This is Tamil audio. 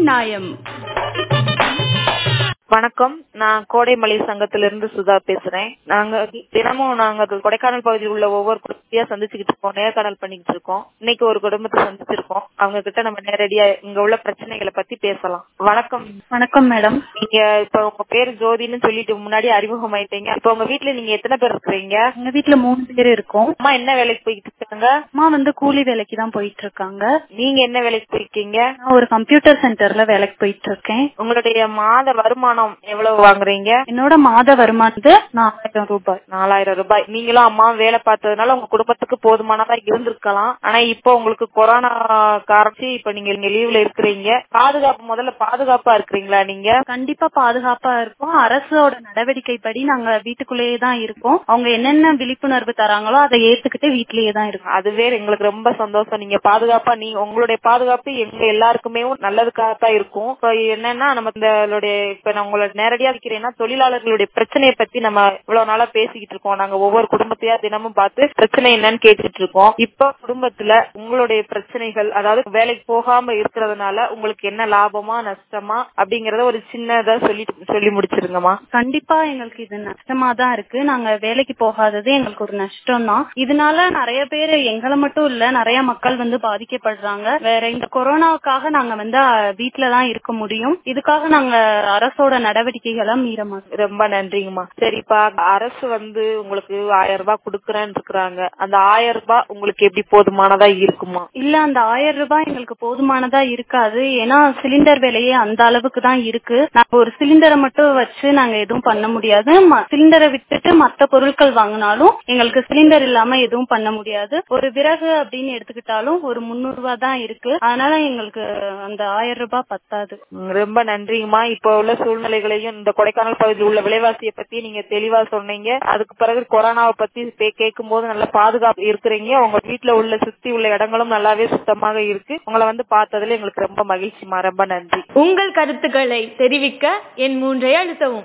நியாயம் வணக்கம் நான் கோடைமலை சங்கத்திலிருந்து சுதா பேசுறேன் நாங்க தினமும் நாங்க கொடைக்கானல் பகுதியில் உள்ள ஒவ்வொரு குடும்பத்தையா சந்திச்சுக்கிட்டு இருக்கோம் நேர்காணல் பண்ணிக்கிட்டு இருக்கோம் இன்னைக்கு ஒரு குடும்பத்தை சந்திச்சிருக்கோம் அவங்க கிட்ட நம்ம நேரடியா இங்க உள்ள பிரச்சனைகளை பத்தி பேசலாம் வணக்கம் வணக்கம் மேடம் நீங்க இப்ப உங்க பேரு ஜோதின்னு சொல்லிட்டு முன்னாடி அறிமுகமாயிட்டீங்க இப்ப உங்க வீட்டுல நீங்க எத்தனை பேர் இருக்கிறீங்க எங்க வீட்ல மூணு பேர் இருக்கோம் அம்மா என்ன வேலைக்கு போய்கிட்டு இருக்காங்க அம்மா வந்து கூலி வேலைக்கு தான் போயிட்டு இருக்காங்க நீங்க என்ன வேலைக்கு போயிருக்கீங்க நான் ஒரு கம்ப்யூட்டர் சென்டர்ல வேலைக்கு போயிட்டு இருக்கேன் உங்களுடைய மாத வருமானம் எவ்வளவு வாங்குறீங்க என்னோட மாத வருமானது நாலாயிரம் ரூபாய் நாலாயிரம் ரூபாய் நீங்களும் அம்மா வேலை பார்த்ததுனால உங்க குடும்பத்துக்கு போதுமானதா இருந்திருக்கலாம் ஆனா இப்போ உங்களுக்கு கொரோனா காரணம் இப்ப நீங்க இங்க லீவ்ல இருக்கிறீங்க பாதுகாப்பு முதல்ல பாதுகாப்பா இருக்கிறீங்களா நீங்க கண்டிப்பா பாதுகாப்பா இருக்கும் அரசோட நடவடிக்கை படி நாங்க வீட்டுக்குள்ளேயே தான் இருக்கோம் அவங்க என்னென்ன விழிப்புணர்வு தராங்களோ அதை ஏத்துக்கிட்டு வீட்லயே தான் இருக்கோம் அதுவே எங்களுக்கு ரொம்ப சந்தோஷம் நீங்க பாதுகாப்பா நீ உங்களுடைய பாதுகாப்பு எங்க எல்லாருக்குமே நல்லதுக்காக தான் இருக்கும் இப்ப என்னன்னா நம்ம இந்த இப்ப நான் உங்களை நேரடியா இருக்கிறேன்னா தொழிலாளர்களுடைய பிரச்சனையை பத்தி நம்ம இவ்வளவு நாளா பேசிக்கிட்டு இருக்கோம் நாங்க ஒவ்வொரு குடும்பத்தையா தினமும் பார்த்து பிரச்சனை என்னன்னு கேட்டுட்டு இருக்கோம் இப்ப குடும்பத்துல உங்களுடைய பிரச்சனைகள் அதாவது வேலைக்கு போகாம இருக்கிறதுனால உங்களுக்கு என்ன லாபமா நஷ்டமா அப்படிங்கறத ஒரு சின்னதா சொல்லி சொல்லி முடிச்சிருங்கம்மா கண்டிப்பா எங்களுக்கு இது நஷ்டமா தான் இருக்கு நாங்க வேலைக்கு போகாதது எங்களுக்கு ஒரு நஷ்டம் தான் இதனால நிறைய பேர் எங்களை மட்டும் இல்ல நிறைய மக்கள் வந்து பாதிக்கப்படுறாங்க வேற இந்த கொரோனாவுக்காக நாங்க வந்து வீட்டுல தான் இருக்க முடியும் இதுக்காக நாங்க அரசோட நடவடிக்கைகளை மீற மாட்டோம் ரொம்ப நன்றிங்கம்மா சரிப்பா அரசு வந்து உங்களுக்கு ஆயிரம் ரூபாய் கொடுக்கறேன்னு இருக்கிறாங்க அந்த ஆயிரம் ரூபாய் உங்களுக்கு எப்படி போதுமானதா இருக்குமா இல்ல அந்த ஆயிரம் ரூபாய் எங்களுக்கு போதுமானதா இருக்காது ஏன்னா சிலிண்டர் விலையே அந்த அளவுக்கு தான் இருக்கு நாங்க ஒரு சிலிண்டரை மட்டும் வச்சு நாங்க எதுவும் பண்ண முடியாது சிலிண்டரை விட்டுட்டு மத்த பொருட்கள் வாங்கினாலும் எங்களுக்கு சிலிண்டர் இல்லாம எதுவும் பண்ண முடியாது ஒரு விறகு அப்படின்னு எடுத்துக்கிட்டாலும் ஒரு முன்னூறு ரூபாய் தான் இருக்கு அதனால எங்களுக்கு அந்த ஆயிரம் ரூபாய் பத்தாது ரொம்ப நன்றிங்கம்மா இப்ப உள்ள சூழ்நிலைகளையும் இந்த கொடைக்கானல் பகுதியில் உள்ள விலைவாசியை பத்தி நீங்க தெளிவா சொன்னீங்க அதுக்கு பிறகு கொரோனாவை பத்தி கேட்கும் போது நல்ல பாதுகாப்பு இருக்கிறீங்க உங்க வீட்டுல உள்ள சுத்தி உள்ள இடங்களும் நல்லாவே சுத்தமாக இருக்கு உங்களை வந்து பார்த்ததுல எங்களுக்கு ரொம்ப மகிழ்ச்சிமா ரொம்ப நன்றி உங்கள் கருத்துக்களை தெரிவிக்க என் மூன்றை அழுத்தவும்